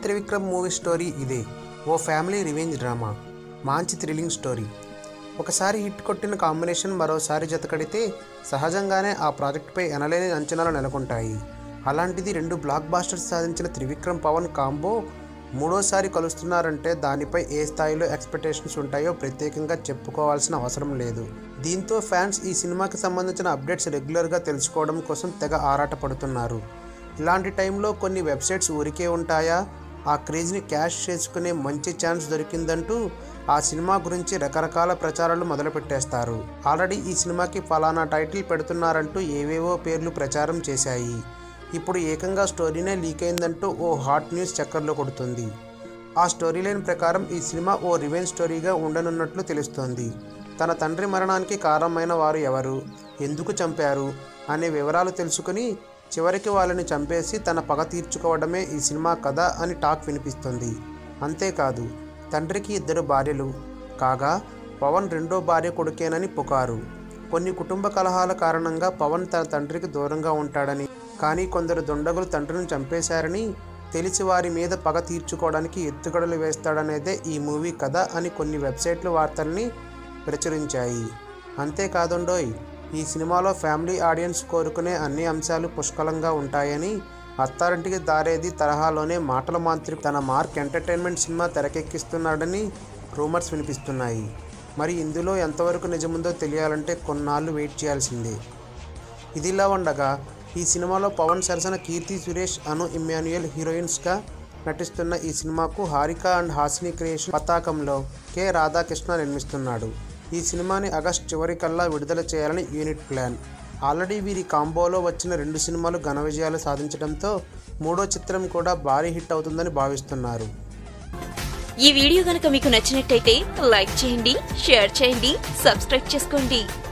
Pawan Trivikram movie story ఇదే ఓ family revenge drama మంచి థ్రిల్లింగ్ స్టోరీ ఒకసారి హిట్ కొట్టిన కాంబినేషన్ మరోసారి జతకడితే సహజంగానే ఆ ప్రాజెక్టుపై ఎనలేని అంచనాలు నెలకొంటాయి అలాంటిది రెండు బ్లాక్ బాస్టర్స్ సాధించిన త్రివిక్రమ్ పవన్ కాంబో మూడోసారి కలుస్తున్నారంటే దానిపై ఏ స్థాయిలో ఎక్స్పెక్టేషన్స్ ఉంటాయో ప్రత్యేకంగా చెప్పుకోవాల్సిన అవసరం లేదు దీంతో ఫ్యాన్స్ ఈ సినిమాకి సంబంధించిన అప్డేట్స్ రెగ్యులర్గా తెలుసుకోవడం కోసం తెగ ఆరాటపడుతున్నారు ఇలాంటి టైంలో కొన్ని వెబ్సైట్స్ ఊరికే ఉంటాయా ఆ క్రేజ్ని క్యాష్ చేసుకునే మంచి ఛాన్స్ దొరికిందంటూ ఆ సినిమా గురించి రకరకాల ప్రచారాలు మొదలుపెట్టేస్తారు ఆల్రెడీ ఈ సినిమాకి ఫలానా టైటిల్ పెడుతున్నారంటూ ఏవేవో పేర్లు ప్రచారం చేశాయి ఇప్పుడు ఏకంగా స్టోరీనే లీక్ అయిందంటూ ఓ హాట్ న్యూస్ చక్కర్లో కొడుతుంది ఆ స్టోరీ లైన్ ప్రకారం ఈ సినిమా ఓ రివెంజ్ స్టోరీగా ఉండనున్నట్లు తెలుస్తోంది తన తండ్రి మరణానికి కారణమైన వారు ఎవరు ఎందుకు చంపారు అనే వివరాలు తెలుసుకుని చివరికి వాళ్ళని చంపేసి తన పగ తీర్చుకోవడమే ఈ సినిమా కథ అని టాక్ వినిపిస్తుంది అంతేకాదు తండ్రికి ఇద్దరు భార్యలు కాగా పవన్ రెండో భార్య కొడుకేనని పుకారు కొన్ని కుటుంబ కలహాల కారణంగా పవన్ తన తండ్రికి దూరంగా ఉంటాడని కానీ కొందరు దుండగులు తండ్రిని చంపేశారని తెలిసి వారి మీద పగ తీర్చుకోవడానికి ఎత్తుగడలు వేస్తాడనేదే ఈ మూవీ కథ అని కొన్ని వెబ్సైట్లు వార్తల్ని ప్రచురించాయి అంతేకాదుండోయ్ ఈ సినిమాలో ఫ్యామిలీ ఆడియన్స్ కోరుకునే అన్ని అంశాలు పుష్కలంగా ఉంటాయని అత్తారింటికి దారేది తరహాలోనే మాటల మాంత్రి తన మార్క్ ఎంటర్టైన్మెంట్ సినిమా తెరకెక్కిస్తున్నాడని రూమర్స్ వినిపిస్తున్నాయి మరి ఇందులో ఎంతవరకు నిజముందో తెలియాలంటే కొన్నాళ్ళు వెయిట్ చేయాల్సిందే ఇదిలా ఉండగా ఈ సినిమాలో పవన్ సరసన కీర్తి సురేష్ అను ఇమ్మాన్యుయల్ హీరోయిన్స్గా నటిస్తున్న ఈ సినిమాకు హారిక అండ్ హాసిని క్రియేషన్ పతాకంలో కె రాధాకృష్ణ నిర్మిస్తున్నాడు ఈ సినిమాని ఆగస్ట్ చివరికల్లా విడుదల చేయాలని యూనిట్ ప్లాన్ ఆల్రెడీ వీరి కాంబోలో వచ్చిన రెండు సినిమాలు ఘన విజయాలు సాధించడంతో మూడో చిత్రం కూడా భారీ హిట్ అవుతుందని భావిస్తున్నారు ఈ వీడియో గనక మీకు నచ్చినట్టయితే లైక్ చేయండి షేర్ చేయండి సబ్స్క్రైబ్ చేసుకోండి